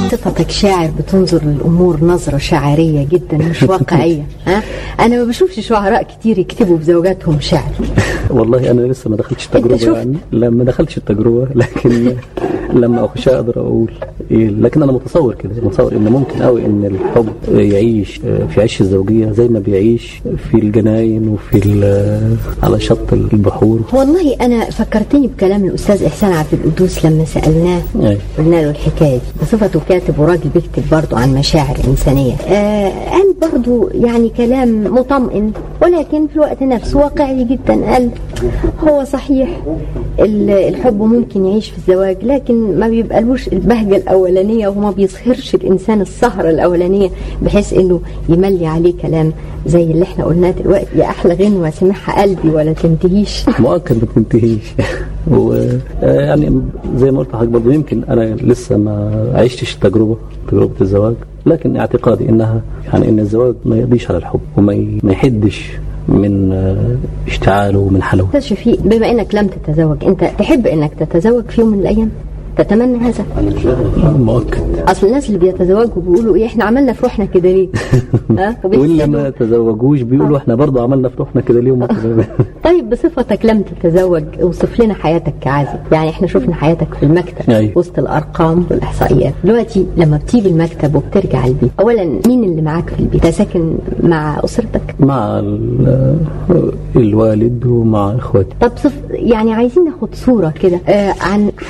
صفتك شاعر بتنظر للامور نظره شاعريه جدا مش واقعيه ها انا ما بشوفش شعراء كتير يكتبوا بزوجاتهم شعر والله انا لسه ما دخلتش شفت؟ التجربه يعني لا ما دخلتش التجربه لكن لما اخشها اقدر اقول إيه لكن انا متصور كده متصور ان ممكن قوي ان الحب يعيش في عش الزوجيه زي ما بيعيش في الجناين وفي ال- على شط البحور والله انا فكرتني بكلام الاستاذ احسان عبد القدوس لما سالناه أي. قلنا له الحكايه دي بصفته كاتب وراجل بيكتب برضه عن مشاعر انسانيه آه قال برضه يعني كلام مطمئن ولكن في الوقت نفسه واقعي جدا قال هو صحيح ال- الحب ممكن يعيش في الزواج لكن ما بيبقالوش البهجه الاولانيه وما بيظهرش الانسان السهره الاولانيه بحيث انه يملي عليه كلام زي اللي احنا قلناه دلوقتي يا احلى غنوه سمعها قلبي ولا تنتهيش مؤكد ما تنتهيش و آه، يعني زي ما قلت لحضرتك برضه يمكن انا لسه ما عشتش التجربه تجربه الزواج لكن اعتقادي انها يعني ان الزواج ما يقضيش على الحب وما ي- ما يحدش من آه، اشتعاله ومن حلاوته استاذ شفيق بما انك لم تتزوج انت تحب انك تتزوج في يوم من الايام تتمنى هذا مؤكد اصل الناس اللي بيتزوجوا بيقولوا ايه احنا عملنا في روحنا كده ليه ها واللي ما وبيحسدوا. تزوجوش بيقولوا احنا برضه عملنا في روحنا كده ليه وما تزوجنا طيب بصفتك لم تتزوج اوصف لنا حياتك كعازب يعني احنا شفنا حياتك في المكتب أيوة. وسط الارقام والاحصائيات دلوقتي لما بتسيب المكتب وبترجع البيت اولا مين اللي معاك في البيت انت ساكن مع اسرتك مع ال- الوالد ومع اخواتي طب صف يعني عايزين ناخد صوره كده آه عن